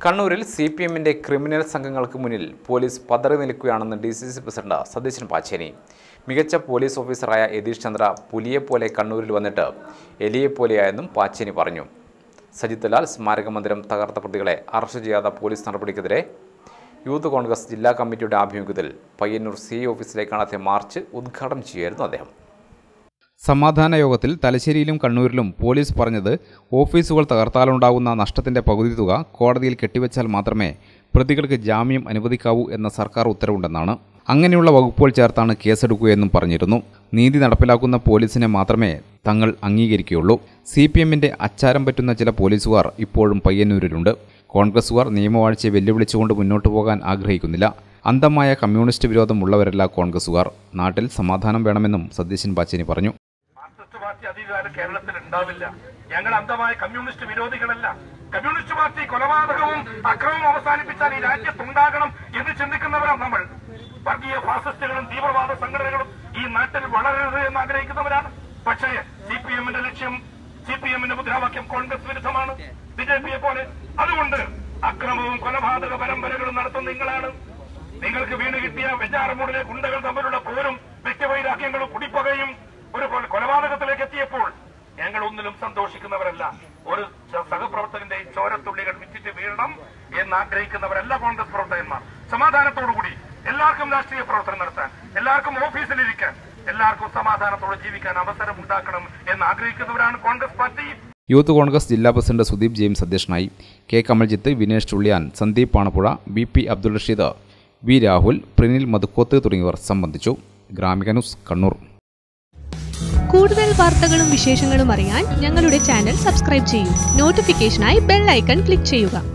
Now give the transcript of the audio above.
കണ്ണൂരിൽ C P എമ്മിൻ്റെ ക്രിമിനൽ സംഘങ്ങൾക്ക് മുന്നിൽ പോലീസ് പതറി നിൽക്കുകയാണെന്ന് D C C president Satheesan Pacheni മികച്ച പോലീസ് ഓഫീസറായ യതീഷ് ചന്ദ്ര പുലിയെപ്പോലെ കണ്ണൂരിൽ വന്നിട്ട് എലിയെപ്പോലെയായെന്നും പാച്ചേനി പറഞ്ഞു സജിത് ലാൽ സ്മാരക മന്ദിരം തകർത്ത പ്രതികളെ അറസ്റ്റ് ചെയ്യാത്ത പോലീസ് നടപടിക്കെതിരെ യൂത്ത് കോൺഗ്രസ് ജില്ലാ കമ്മിറ്റിയുടെ ആഭിമുഖ്യത്തിൽ പയ്യന്നൂർ സി ഓഫീസിലേക്ക് നടത്തിയ മാർച്ച് ഉദ്ഘാടനം ചെയ്യുകയായിരുന്നു അദ്ദേഹം സമാധാന യോഗത്തിൽ തലശ്ശേരിയിലും കണ്ണൂരിലും പോലീസ് പറഞ്ഞത് ഓഫീസുകൾ തകർത്താലുണ്ടാകുന്ന നഷ്ടത്തിന്റെ പകുതി തുക കോടതിയിൽ കെട്ടിവെച്ചാൽ മാത്രമേ പ്രതികൾക്ക് ജാമ്യം അനുവദിക്കാവൂ എന്ന സർക്കാർ ഉത്തരവുണ്ടെന്നാണ് അങ്ങനെയുള്ള വകുപ്പുകൾ ചേർത്താണ് കേസെടുക്കുകയെന്നും പറഞ്ഞിരുന്നു നീതി നടപ്പിലാക്കുന്ന പോലീസിനെ മാത്രമേ തങ്ങൾ അംഗീകരിക്കുകയുള്ളൂ സി പി എമ്മിന്റെ അച്ചാരം പറ്റുന്ന ചില പോലീസുകാർ ഇപ്പോഴും പയ്യന്നൂരിലുണ്ട് കോൺഗ്രസുകാർ നിയമവാഴ്ചയെ വെല്ലുവിളിച്ചുകൊണ്ട് മുന്നോട്ടു പോകാൻ ആഗ്രഹിക്കുന്നില്ല അന്ധമായ കമ്മ്യൂണിസ്റ്റ് വിരോധമുള്ളവരല്ല കോൺഗ്രസുകാർ നാട്ടിൽ സമാധാനം വേണമെന്നും സതീശൻ പാച്ചേനി പറഞ്ഞു മാർക്സിസ്റ്റ് പാർട്ടി അധികാരം കേരളത്തിൽ ഉണ്ടാവില്ല ഞങ്ങൾ അന്ധമായ കമ്മ്യൂണിസ്റ്റ് വിരോധികളല്ല കമ്മ്യൂണിസ്റ്റ് പാർട്ടി കൊലപാതകവും അക്രമവും അവസാനിപ്പിച്ചാൽ ഈ രാജ്യത്തുണ്ടാകണം എന്ന് ചിന്തിക്കുന്നവരാണ് നമ്മൾ വർഗീയ ഫാസിസ്റ്റുകളും തീവ്രവാദ സംഘടനകളും ഈ നാട്ടിൽ വളരരുത് എന്ന് ആഗ്രഹിക്കുന്നവരാണ് പക്ഷേ സി പി എമ്മിന്റെ ലക്ഷ്യം സി പി എമ്മിന്റെ മുദ്രാവാക്യം കോൺഗ്രസ് വിരുദ്ധമാണ് ബി ജെ പിയെ പോലെ അതുകൊണ്ട് അക്രമവും കൊലപാതക പരമ്പരകളും നടത്തുന്ന നിങ്ങളാണ് നിങ്ങൾക്ക് വീണ് കിട്ടിയ വെഞ്ഞാറമൂടിലെ ഗുണ്ടകൾ തമ്മിലുള്ള പോരും വ്യക്തിവൈരാഗ്യങ്ങളും കുടിപ്പകയും ഒരു കൊല- കൊലപാതകത്തിലേക്ക് എത്തിയപ്പോൾ ഞങ്ങൾ ഒന്നിലും സന്തോഷിക്കുന്നവരല്ല ഒരു സ- സഹപ്രവർത്തകന്റെ ഈ ചോരത്തുള്ളികൾ വിറ്റിട്ട് വീഴണം എന്ന് ആഗ്രഹിക്കുന്നവരല്ല കോൺഗ്രസ് പ്രവർത്തകന്മാർ സമാധാനത്തോടുകൂടി എല്ലാവർക്കും രാഷ്ട്രീയ പ്രവർത്തനം നടത്താൻ എല്ലാവർക്കും ഓഫീസിലിരിക്കാൻ എല്ലാവർക്കും സമാധാനത്തോടെ ജീവിക്കാൻ അവസരം ഉണ്ടാക്കണം എന്ന് ആഗ്രഹിക്കുന്നവരാണ് കോൺഗ്രസ് പാർട്ടി യൂത്ത് കോൺഗ്രസ് ജില്ലാ പ്രസിഡന്റ് സുദീപ് ജെയിംസ് അധ്യക്ഷനായി K Kamaljith Vinesh Chulliyan Sandeep Panappuzha B P Abdul Rasheed V Rahul Prinil Madhukkoth തുടങ്ങിയവർ സംബന്ധിച്ചു ഗ്രാമിക ന്യൂസ് കണ്ണൂർ കൂടുതൽ വാർത്തകളും വിശേഷങ്ങളും അറിയാൻ ഞങ്ങളുടെ ചാനൽ സബ്സ്ക്രൈബ് ചെയ്യൂ നോട്ടിഫിക്കേഷനായി ബെൽ ഐക്കൺ ക്ലിക്ക് ചെയ്യുക